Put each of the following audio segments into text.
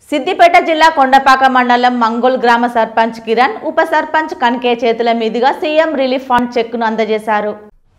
సిద్దిపేట జిల్లా కొండపాక మండలం మంగోల్ గ్రామ సర్పంచ్ కిరణ్ ఉప సర్పంచ్ కనకే చేతుల మీదుగా సీఎం రిలీఫ్ ఫండ్ చెక్కును అందజేశారు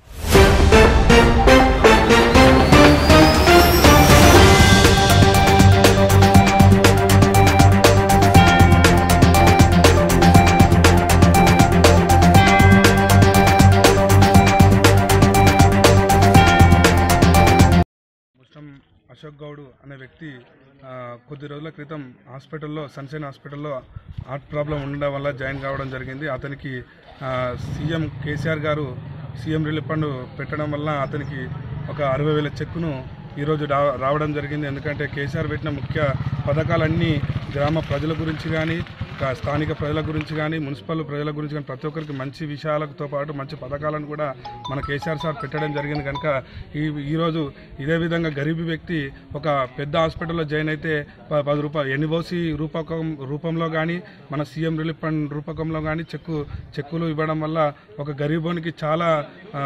ముస్టం అశోక్ గౌడ్ అనే వ్యక్తి ఆ, కొద్ది రోజుల క్రితం హాస్పిటల్లో సన్షైన్ హాస్పిటల్లో హార్ట్ ప్రాబ్లం ఉండడం వల్ల జాయిన్ కావడం జరిగింది అతనికి ఆ, సీఎం కేసీఆర్ గారు సీఎం రిలీఫ్ ఫండ్ పెట్టడం వల్ల అతనికి ఒక అరవై వేల చెక్కును ఈరోజు రా రావడం జరిగింది ఎందుకంటే కేసీఆర్ పెట్టిన ముఖ్య పథకాలన్నీ గ్రామ ప్రజల గురించి కానీ కా- స్థానిక ప్రజల గురించి కానీ మున్సిపల్ ప్రజల గురించి కానీ ప్రతి ఒక్కరికి మంచి విషయాలతో పాటు మంచి పథకాలను కూడా మన కేసీఆర్ సార్ పెట్టడం జరిగింది కనుక ఈ ఈరోజు ఇదే విధంగా గరీబీ వ్యక్తి ఒక పెద్ద హాస్పిటల్లో జాయిన్ అయితే ప- పది రూపాయలు ఎన్నిబోసి రూపకం రూపంలో కానీ మన సీఎం రిలీఫ్ ఫండ్ రూపకంలో కానీ చెక్కు చెక్కులు ఇవ్వడం వల్ల ఒక గరీబోనికి చాలా ఆ,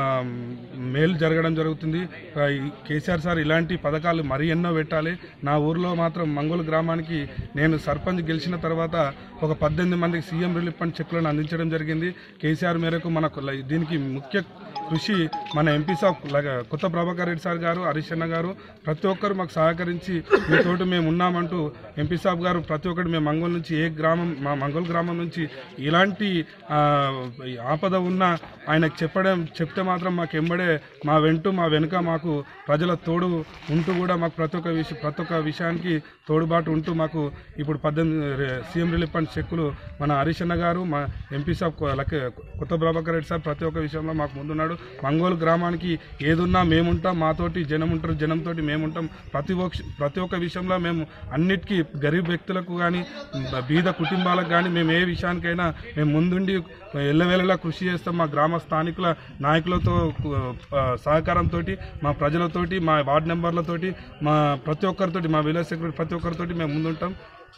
మేలు జరగడం జరుగుతుంది ఆ, ఈ కేసీఆర్ సార్ ఇలాంటి పథకాలు మరీ ఎన్నో పెట్టాలి నా ఊర్లో మాత్రం మంగోలు గ్రామానికి నేను సర్పంచ్ గెలిచిన తర్వాత ఒక పద్దెనిమిది మందికి సీఎం రిలీఫ్ ఫండ్ చెక్కులను అందించడం జరిగింది కేసీఆర్ మేరకు మనకు లై- దీనికి ముఖ్య కృషి మన ఎంపీ సాబ్ లగ- కొత్త ప్రభాకర్ రెడ్డి సార్ గారు హరీష్ అన్న గారు ప్రతి ఒక్కరు మాకు సహకరించి మీతోటి మేము ఉన్నామంటూ ఎంపీ సాబ్ గారు ప్రతి ఒక్కరు మేము మంగోల్ నుంచి ఏ గ్రామం మా మంగోల్ గ్రామం నుంచి ఇలాంటి ఆ, ఈ ఆపద ఉన్నా ఆయనకు చెప్పడం చెప్తే మాత్రం మాకు ఎంబడే మా వెంటూ మా వెనుక మాకు ప్రజల తోడు ఉంటూ కూడా మాకు ప్రతి ఒక్క విషయం ప్రతి ఒక్క విషయానికి తోడుబాటు ఉంటూ మాకు ఇప్పుడు పద్దెనిమిది రే- సీఎం రిలీఫ్ ఫండ్ చెక్కులు మన హరీష్ అన్న గారు మా ఎంపీ సాబ్ కొ- లక్క- కొత్త ప్రభాకర్ రెడ్డి సార్ ప్రతి ఒక్క విషయంలో మాకు ముందున్నాడు మంగోలు గ్రామానికి ఏదున్నా మేముంటాం మాతోటి జనం ఉంటారు జనంతో మేముంటాం ప్రతి ఒక్క ప్రతి ఒక్క విషయంలో మేము అన్నిటికీ గరీబ్ వ్యక్తులకు కానీ బీద కుటుంబాలకు కానీ మేము ఏ విషయానికైనా మేము ముందుండి ఎల్లవేళలా కృషి చేస్తాం మా గ్రామ స్థానికుల నాయకులతో ఆ, సహకారంతో మా ప్రజలతోటి మా వార్డు మెంబర్లతోటి మా ప్రతి ఒక్కరితోటి మా విలేజ్ సెక్రటరీ ప్రతి ఒక్కరితోటి మేము ముందుంటాం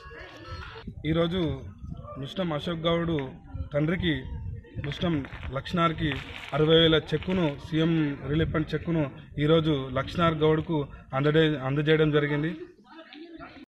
ఈరోజు ముస్టం అశోక్ గౌడ్ తండ్రికి ముస్టం లక్ష్నార్కి అరవై వేల చెక్కును సీఎం రిలీఫ్ ఫండ్ చెక్కును ఈరోజు లక్ష్నార్ గౌడ్కు అందజే అందజేయడం జరిగింది